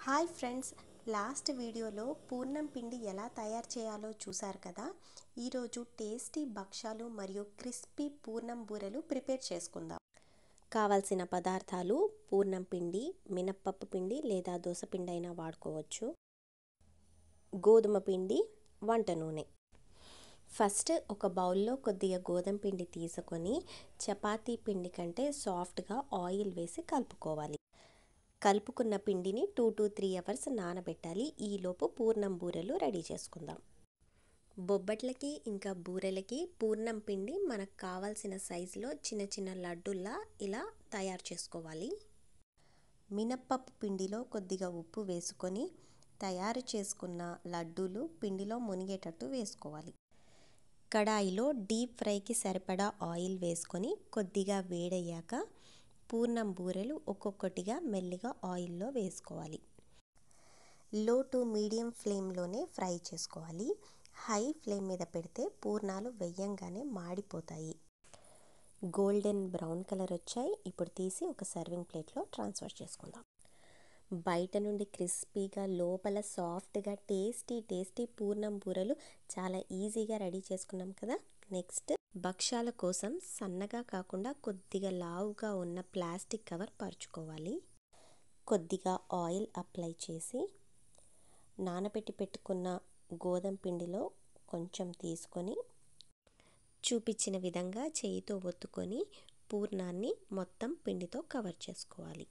hi friends last వీడియోలో పూర్ణం పిండి ఎలా తయారు చేయాలో చూశారు కదా ఈరోజు టేస్టీ భక్షాలు మరియు క్రిస్పీ పూర్ణం బూరెలు ప్రిపేర్ చేసుకుందాం కావలసిన పదార్థాలు పూర్ణం పిండి మినప్పప్పు పిండి లేదా దోసపిండి అయినా వాడుకోవచ్చు గోధుమ పిండి వంట నూనె ఫస్ట్ ఒక బౌల్లో కొద్దిగా గోధుమ పిండి తీసుకొని చపాతీ పిండి కంటే సాఫ్ట్గా ఆయిల్ వేసి కలుపుకోవాలి కలుపుకున్న పిండిని టూ టు త్రీ అవర్స్ నానబెట్టాలి ఈలోపు పూర్ణం బూరెలు రెడీ చేసుకుందాం బొబ్బట్లకి ఇంకా బూరెలకి పూర్ణం పిండి మనకు కావాల్సిన సైజులో చిన్న చిన్న లడ్డుల్లా ఇలా తయారు చేసుకోవాలి మినప్పప్పు పిండిలో కొద్దిగా ఉప్పు వేసుకొని తయారు చేసుకున్న లడ్డూలు పిండిలో మునిగేటట్టు వేసుకోవాలి కడాయిలో డీప్ ఫ్రైకి సరిపడా ఆయిల్ వేసుకొని కొద్దిగా వేడయ్యాక పూర్ణం బూరెలు ఒక్కొక్కటిగా మెల్లిగా ఆయిల్లో వేసుకోవాలి లో టు మీడియం ఫ్లేమ్లోనే ఫ్రై చేసుకోవాలి హై ఫ్లేమ్ మీద పెడితే పూర్ణాలు వెయ్యంగానే మాడిపోతాయి గోల్డెన్ బ్రౌన్ కలర్ వచ్చాయి ఇప్పుడు తీసి ఒక సర్వింగ్ ప్లేట్లో ట్రాన్స్ఫర్ చేసుకుందాం బయట నుండి క్రిస్పీగా లోపల సాఫ్ట్గా టేస్టీ టేస్టీ పూర్ణం బూరెలు చాలా ఈజీగా రెడీ చేసుకున్నాం కదా నెక్స్ట్ భక్ష్యాల కోసం సన్నగా కాకుండా కొద్దిగా లావుగా ఉన్న ప్లాస్టిక్ కవర్ పరుచుకోవాలి కొద్దిగా ఆయిల్ అప్లై చేసి నానబెట్టి పెట్టుకున్న గోధుమ పిండిలో కొంచెం తీసుకొని చూపించిన విధంగా చేయితో ఒత్తుకొని పూర్ణాన్ని మొత్తం పిండితో కవర్ చేసుకోవాలి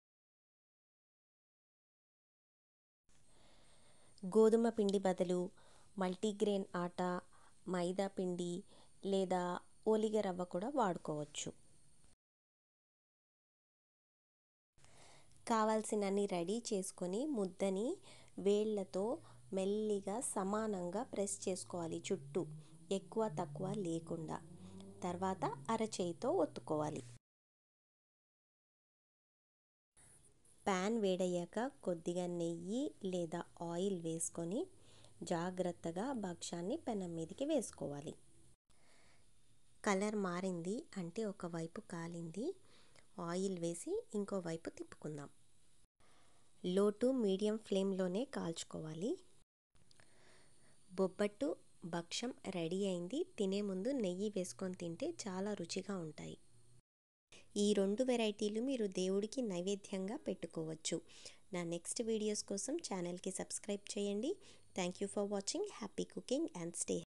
గోధుమ పిండి బదులు మల్టీగ్రెయిన్ ఆట మైదా పిండి లేదా ఓలిగ రవ్వ కూడా వాడుకోవచ్చు కావాల్సినన్ని రెడీ చేసుకొని ముద్దని వేళ్లతో మెల్లిగా సమానంగా ప్రెస్ చేసుకోవాలి చుట్టూ ఎక్కువ తక్కువ లేకుండా తర్వాత అరచేయితో ఒత్తుకోవాలి ప్యాన్ వేడయ్యాక కొద్దిగా నెయ్యి లేదా ఆయిల్ వేసుకొని జాగ్రత్తగా భక్ష్యాన్ని పెనం మీదకి వేసుకోవాలి కలర్ మారింది అంటే ఒకవైపు కాలింది ఆయిల్ వేసి ఇంకోవైపు తిప్పుకుందాం లో టు మీడియం ఫ్లేమ్లోనే కాల్చుకోవాలి బొబ్బట్టు భక్ష్యం రెడీ అయింది తినే ముందు నెయ్యి వేసుకొని తింటే చాలా రుచిగా ఉంటాయి ఈ రెండు వెరైటీలు మీరు దేవుడికి నైవేద్యంగా పెట్టుకోవచ్చు నా నెక్స్ట్ వీడియోస్ కోసం ఛానల్కి సబ్స్క్రైబ్ చేయండి thank you for watching happy cooking and stay